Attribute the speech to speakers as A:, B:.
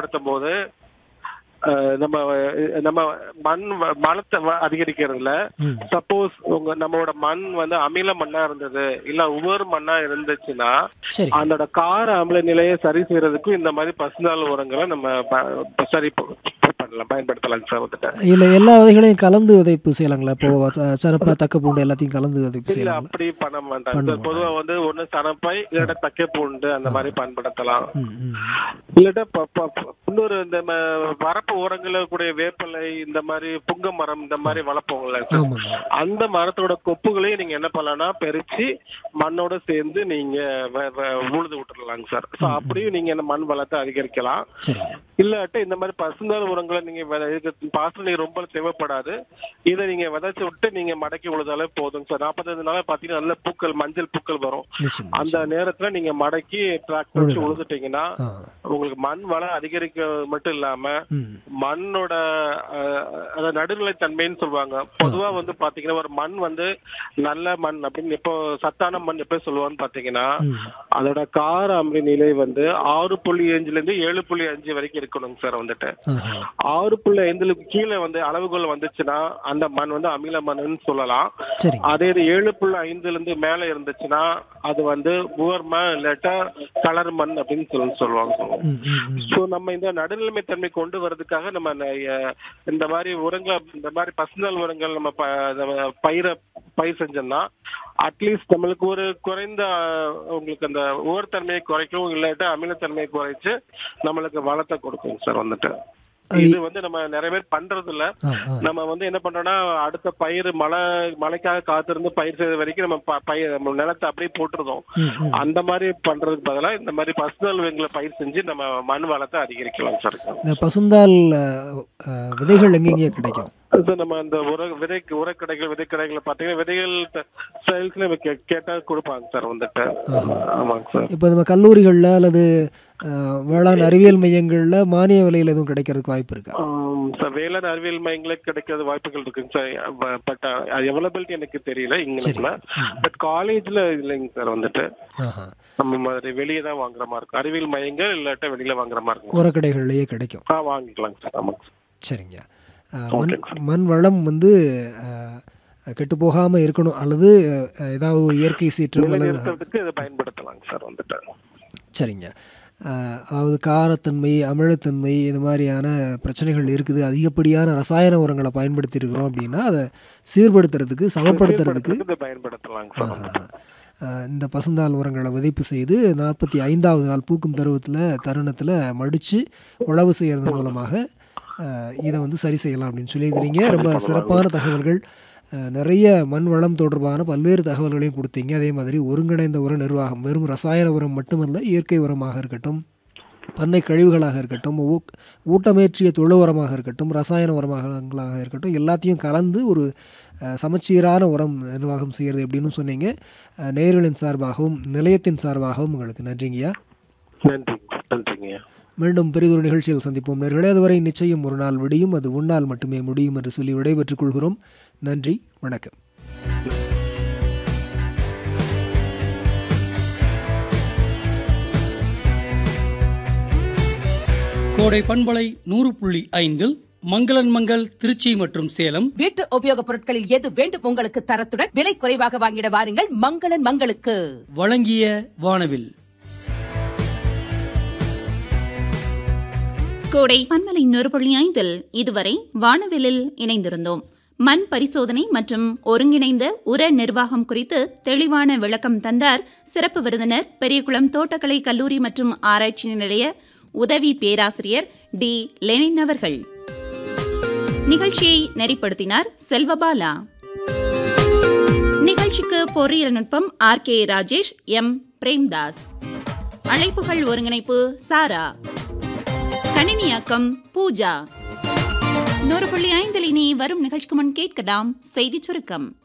A: பயன்படுத்தும் போது அஹ், நம்ம அஹ், நம்ம மண் வ- வளத்தை வ- அதிகரிக்கிறதுல
B: ம்.
A: சப்போஸ் உங்க நம்மளோட மண் வந்து அமில மண்ணா இருந்தது இல்ல உவர் மண்ணா இருந்துச்சுன்னா
B: சரி
A: அதோட கார அமில நிலையை சரி செய்யறதுக்கும் இந்த மாதிரி பசுந்தாள் உரங்களை நம்ம ப- சரி ப- பண்ணலாம் பயன்படுத்தலாம் சார் வந்துட்டு
B: இல்ல எல்லா விதைகளையும் கலந்து விதைப்பு செய்யலாங்களா இப்போ த- சரப்பை தக்க பூண்டு எல்லாத்தையும் கலந்து விதைப்பு
A: இல்ல
B: செய்யலாங்களா
A: அப்படி பண்ண மாட்டாங்க
B: பண்ண
A: சார். பொதுவா வந்து ஒண்ணு சனப்பை இல்லட்ட தக்கை பூண்டு அந்த மாதிரி பயன்படுத்தலாம்
B: ம், ம்.
A: இல்லட்டா ப- ப- ப- இன்னொரு இந்த ம- வரப்பு ஓரங்கள கூடிய வேப்பிலை இந்த மாதிரி புங்க மரம் இந்த மாதிரி வளர்ப்போங்கல்ல சார்.
B: ஆமாங்க
A: அந்த மரத்தோட கொப்புகளையும் நீங்க என்ன பண்ணலாம்னா பெருச்சு மண்ணோட சேர்ந்து நீங்க வ- வ- உழுது விட்டுறலாங்க சார் ஸோ அப்படியும் நீங்க இந்த மண் வளத்தை அதிகரிக்கலாம்
B: சரிங்க
A: இல்லாட்ட இந்த மாதிரி பசுந்தாள் உரங்களை நீங்க வித- இதுக்கு பாசனம் நீங்க ரொம்ப தேவைப்படாது இதை நீங்க விதைச்சு விட்டு நீங்க மடக்கி உழுதாலே போதும் சார் நாற்பத்தஞ்சு நாள் பாத்தீங்கன்னா நல்ல பூக்கள் மஞ்சள் பூக்கள் வரும்
B: நிச்சயம்
A: அந்த நேரத்துல நீங்க மடக்கி டிராக்டர் வச்சு
B: உழுதலாம்.
A: உழுதுட்டீங்கன்னா
B: ஆ
A: உங்களுக்கு மண் வளம் அதிகரிக்க மட்டும் இல்லாம
B: ம்
A: மண்ணோட அஹ், அத நடுநிலை தன்மைன்னு சொல்லுவாங்க பொதுவா வந்து பாத்தீங்கன்னா ஒரு மண் வந்து நல்ல மண் அப்படின்னு இப்போ சத்தான மண் எப்ப சொல்லுவான்னு பாத்தீங்கன்னா
B: ம்
A: அதோட கார அமில நிலை வந்து ஆறு புள்ளி அஞ்சுல இருந்து ஏழு புள்ளி அஞ்சு வரைக்கும் இருக்கணுங்க சார் வந்துட்டு
B: ஆஹா
A: ஆறு புள்ளி ஐந்துக்கு கீழே வந்து அளவுகோல் வந்துச்சுன்னா அந்த மண் வந்து அமில மண்ணுன்னு சொல்லலாம்
B: சரிங்க
A: அதே இது ஏழு புள்ளி ஐந்துல இருந்து மேல இருந்துச்சுன்னா அது வந்து ஊர்ம இல்லாட்டா கலர் மண் அப்படின்னு சொல்லி சொல்லுவாங்க
B: ம் ம் ம்
A: சோ நம்ம இந்த நடுநிலைமை தன்மை கொண்டு வர்றதுக்காக நம்ம ந- அஹ் இந்த மாதிரி உரங்கள் இந்த மாதிரி பசுந்தல் உரங்கள் நம்ம ப- நம்ம பயிரை பயிர் செஞ்சோம்னா அட்லீஸ்ட் நம்மளுக்கு ஒரு குறைந்த அஹ், உங்களுக்கு அந்த உவர்த்தன்மையை குறைக்கும் இல்லாட்டா அமிலத்தன்மையை குறைச்சு நம்மளுக்கு வளத்தை கொடுக்கும் சார் வந்துட்டு இது வந்து நம்ம நிறைய பேர் பண்றது இல்ல
B: ஆ ஆ
A: நம்ம வந்து என்ன பண்றோம்னா அடுத்த பயிர் மழை மழைக்காக காத்திருந்து பயிர் செய்த வரைக்கும் நம்ம ப- பயிர் நம்ம நிலத்தை அப்படியே போட்டுருதோம்
B: ம் ம்
A: அந்த மாதிரி பண்றதுக்கு பதிலா இந்த மாதிரி பசுதல் வெங்களை பயிர் செஞ்சு நம்ம மண் வளத்தை அதிகரிக்கலாம் சார்
B: இந்த பசுந்தால் அஹ், அஹ், விதைகள் எங்கெங்கே கிடைக்கும்
A: சார் நம்ம அந்த உர விதை உரக்கடைகள் விதைக்கடைகளை பார்த்தீங்கன்னா விதைகள் சேல்ஸ்ல நம்ம கே- கேட்டா கொடுப்பாங்க சார் வந்துட்டு ஆமாங்க சார்
B: இப்போ நம்ம கல்லூரிகளில் அல்லது அஹ், வேளாண் அறிவியல் மையங்களில் மானிய விலையில் எதுவும் கிடைக்கிறதுக்கு வாய்ப்பு இருக்கா
A: ஆம், சார் வேளாண் அறிவியல் மையங்களுக்கு கிடைக்கிறது வாய்ப்புகள் இருக்குங்க சார் பட் அவைலபிலிட்டி எனக்கு தெரியல இங்கல பட் காலேஜ்ல இல்லைங்க சார் வந்துட்டு
B: ஆஹா
A: நம்ம மாதிரி வெளியே தான் வாங்குற மாதிரி இருக்கும் அறிவியல் மையங்கள் இல்லாட்ட வெளியில வாங்குற மாதிரி இருக்கும்
B: உரக்கடைகள்லேயே கிடைக்கும்
A: ஆ வாங்கிக்கலாங்க சார் ஆமாங்க சார்
B: சரிங்க அஹ், மண் மண் வளம் வந்து கெட்டு போகாமல் இருக்கணும் அல்லது அஹ், ஏதாவது ஒரு இயற்கை சீற்றம் அல்லது
A: நிறுத்துறதுக்கு இதை பயன்படுத்தலாங்க சார் வந்துட்டு
B: சரிங்க அஹ், அதாவது காரத்தன்மை அமிலத்தன்மை இது மாதிரியான பிரச்சனைகள் இருக்குது அதிகப்படியான ரசாயன உரங்களை பயன்படுத்தி இருக்கிறோம் அப்படின்னா அதை சீர்படுத்துறதுக்கு சமப்படுத்துறதுக்கு
A: இதை பயன்படுத்தலாங்க சார் வந்துட்டு
B: அஹ், இந்த பசுந்தாள் உரங்களை விதைப்பு செய்து நாற்பத்தி ஐந்தாவது நாள் பூக்கும் தருவத்தில் தருணத்தில் மடித்து உழவு செய்கிறது மூலமாக அஹ், இதை வந்து சரி செய்யலாம் அப்படின்னு சொல்லியிருக்கிறீங்க ரொம்ப சிறப்பான தகவல்கள் அஹ், நிறைய மண் வளம் தொடர்பான பல்வேறு தகவல்களையும் கொடுத்தீங்க அதே மாதிரி ஒருங்கிணைந்த உர நிர்வாகம் வெறும் ரசாயன உரம் மட்டுமல்ல இயற்கை உரமாக இருக்கட்டும் பண்ணை கழிவுகளாக இருக்கட்டும் ஊ- ஊட்டமேற்றிய தொழு உரமாக இருக்கட்டும் ரசாயன உரமாகங்களாக இருக்கட்டும் எல்லாத்தையும் கலந்து ஒரு அஹ், சமச்சீரான உரம் நிர்வாகம் செய்கிறது எப்படின்னு சொன்னீங்க அஹ், நேயர்களின் சார்பாகவும் நிலையத்தின் சார்பாகவும் உங்களுக்கு நன்றிங்கய்யா
A: நன்றி நன்றிங்க
B: மீண்டும் பெரிதொரு நிகழ்ச்சியில் சந்திப்போம் நேர்களே அதுவரை நிச்சயம் ஒரு நாள் விடியும் அது உன்னால் மட்டுமே முடியும் என்று சொல்லி விடைபெற்றுக் கொள்கிறோம் நன்றி வணக்கம்
C: கோடை பண்பலை நூறு புள்ளி ஐந்தில் மங்களன் மங்கள் திருச்சி மற்றும் சேலம்
D: வீட்டு உபயோகப் பொருட்களில் எது வேண்டும் உங்களுக்கு தரத்துடன் விலை குறைவாக வாங்கிட வாருங்கள் மங்களன் மங்களுக்கு
C: வழங்கிய வானவில்
E: கோடை பன்மலை நூறு புள்ளி ஐந்தில் இதுவரை வானவிலில் இணைந்திருந்தோம் மண் பரிசோதனை மற்றும் ஒருங்கிணைந்த உர நிர்வாகம் குறித்து தெளிவான விளக்கம் தந்தார் சிறப்பு விருந்தினர் பெரியகுளம் தோட்டக்கலை கல்லூரி மற்றும் ஆராய்ச்சி நிலைய உதவி பேராசிரியர் டி லெனின் அவர்கள் நிகழ்ச்சியை நெறிப்படுத்தினார் செல்வபாலா நிகழ்ச்சிக்கு பொறியியல் நுட்பம் R K Rajesh M Premdas அழைப்புகள் ஒருங்கிணைப்பு சாரா கணினியாக்கம் பூஜா நூறு புள்ளி ஐந்தில் இனி வரும் நிகழ்ச்சிக்கு முன் கேட்கலாம் செய்திச் சுருக்கம்